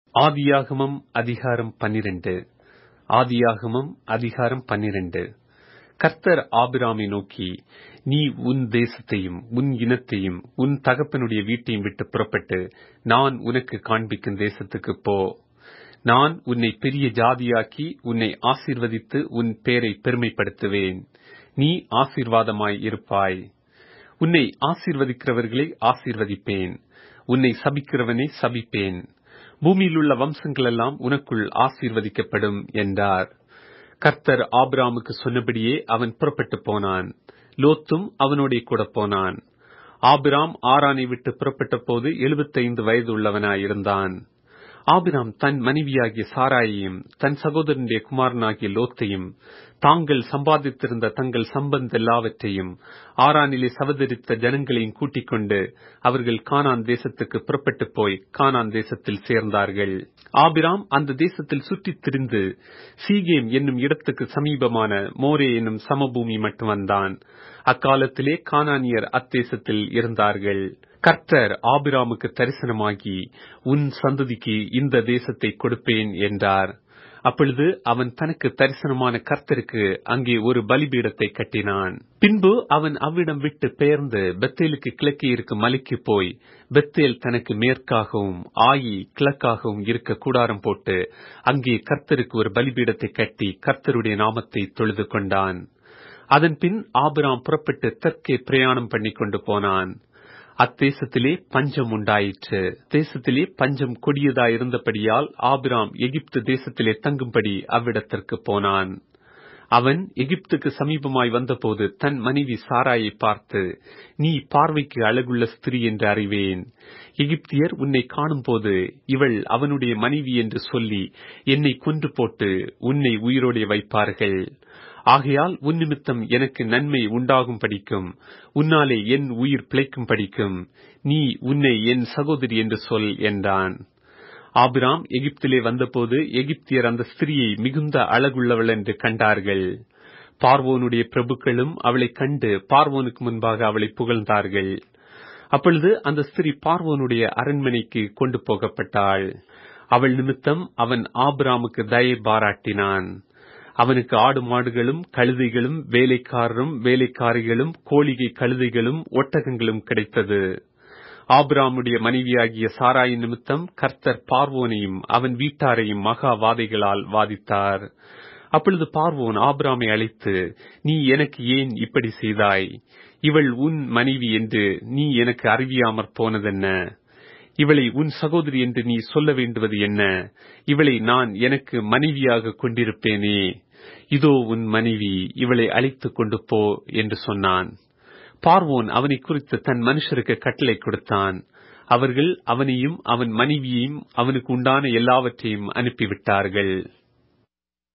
ஆதியாகமம் அதிகாரம் பன்னிரண்டு ஆதியாகமம் அதிகாரம் பன்னிரண்டு கர்த்தர் ஆபிராமை நோக்கி நீ உன் தேசத்தையும் உன் இனத்தையும் உன் தகப்பனுடைய வீட்டையும் விட்டு புறப்பட்டு நான் உனக்கு காண்பிக்கும் தேசத்துக்கு போ நான் உன்னை பெரிய ஜாதியாக்கி உன்னை ஆசீர்வதித்து உன் பேரை பெருமைப்படுத்துவேன் நீ ஆசீர்வாதமாய் இருப்பாய் உன்னை ஆசீர்வதிக்கிறவர்களை ஆசீர்வதிப்பேன் உன்னை சபிக்கிறவனை சபிப்பேன் பூமியிலுள்ள வம்சங்களெல்லாம் உனக்குள் ஆசீர்வதிக்கப்படும் என்றார் கர்த்தர் ஆபிராமுக்கு சொன்னபடியே அவன் புறப்பட்டு போனான் லோத்தும் அவனோடே கூட போனான் ஆபிராம் ஆரானை விட்டு புறப்பட்ட போது எழுபத்தைந்து வயது உள்ளவனாயிருந்தான் ஆபிராம் தன் மனைவியாகிய சாராயையும் தன் சகோதரனுடைய குமாரனாகிய லோத்தையும் தாங்கள் சம்பாதித்திருந்த தங்கள் சம்பந்த எல்லாவற்றையும் ஆரானிலே சவதரித்த ஜனங்களையும் கூட்டிக் கொண்டு அவர்கள் கானான் தேசத்துக்கு புறப்பட்டு போய் கானான் தேசத்தில் சேர்ந்தார்கள் ஆபிராம் அந்த தேசத்தில் சுற்றித் திரிந்து சீகேம் என்னும் இடத்துக்கு சமீபமான மோரே என்னும் சமபூமி மட்டும் வந்தான் அக்காலத்திலே கானானியர் அத்தேசத்தில் இருந்தார்கள் கர்த்தர் ஆபிராமுக்கு தரிசனமாகி உன் சந்ததிக்கு இந்த தேசத்தை கொடுப்பேன் என்றார் அப்பொழுது அவன் தனக்கு தரிசனமான கர்த்தருக்கு அங்கே ஒரு பலிபீடத்தை கட்டினான் பின்பு அவன் அவ்விடம் விட்டு பெயர்ந்து பெத்தேலுக்கு கிழக்கே இருக்கும் மலைக்கு போய் பெத்தேல் தனக்கு மேற்காகவும் ஆயி கிழக்காகவும் இருக்க கூடாரம் போட்டு அங்கே கர்த்தருக்கு ஒரு பலிபீடத்தை கட்டி கர்த்தருடைய நாமத்தை தொழுது கொண்டான் அதன் பின் ஆபிராம் புறப்பட்டு தெற்கே பிரயாணம் பண்ணி கொண்டு போனான் அத்தேசத்திலே பஞ்சம் உண்டாயிற்று தேசத்திலே பஞ்சம் கொடியதாயிருந்தபடியால் ஆபிராம் எகிப்து தேசத்திலே தங்கும்படி அவ்விடத்திற்கு போனான் அவன் எகிப்துக்கு சமீபமாய் வந்தபோது தன் மனைவி சாராயை பார்த்து நீ பார்வைக்கு அழகுள்ள ஸ்திரீ என்று அறிவேன் எகிப்தியர் உன்னை காணும்போது இவள் அவனுடைய மனைவி என்று சொல்லி என்னை கொன்று போட்டு உன்னை உயிரோடே வைப்பார்கள் ஆகையால் உன் நிமித்தம் எனக்கு நன்மை உண்டாகும் படிக்கும் உன்னாலே என் உயிர் பிழைக்கும் படிக்கும் நீ உன்னை என் சகோதரி என்று சொல் என்றான் ஆபிராம் எகிப்திலே வந்தபோது எகிப்தியர் அந்த ஸ்திரியை மிகுந்த அழகுள்ளவள் என்று கண்டார்கள் பார்வோனுடைய பிரபுக்களும் அவளை கண்டு பார்வோனுக்கு முன்பாக அவளை புகழ்ந்தார்கள் அப்பொழுது அந்த ஸ்திரீ பார்வோனுடைய அரண்மனைக்கு கொண்டு போகப்பட்டாள் அவள் நிமித்தம் அவன் ஆபிராமுக்கு தயை பாராட்டினான் அவனுக்கு ஆடு மாடுகளும் கழுதைகளும் வேலைக்காரரும் வேலைக்காரிகளும் கோழிகை கழுதைகளும் ஒட்டகங்களும் கிடைத்தது ஆபிராமுடைய மனைவியாகிய சாராயின் நிமித்தம் கர்த்தர் பார்வோனையும் அவன் வீட்டாரையும் மகா வாதைகளால் வாதித்தார் அப்பொழுது பார்வோன் ஆபிராமை அழைத்து நீ எனக்கு ஏன் இப்படி செய்தாய் இவள் உன் மனைவி என்று நீ எனக்கு அறிவியாமற் போனதென்ன இவளை உன் சகோதரி என்று நீ சொல்ல வேண்டுவது என்ன இவளை நான் எனக்கு மனைவியாக கொண்டிருப்பேனே இதோ உன் மனைவி இவளை அழைத்துக் கொண்டு போ என்று சொன்னான் பார்வோன் அவனை குறித்து தன் மனுஷருக்கு கட்டளை கொடுத்தான் அவர்கள் அவனையும் அவன் மனைவியையும் அவனுக்கு உண்டான எல்லாவற்றையும் அனுப்பிவிட்டார்கள்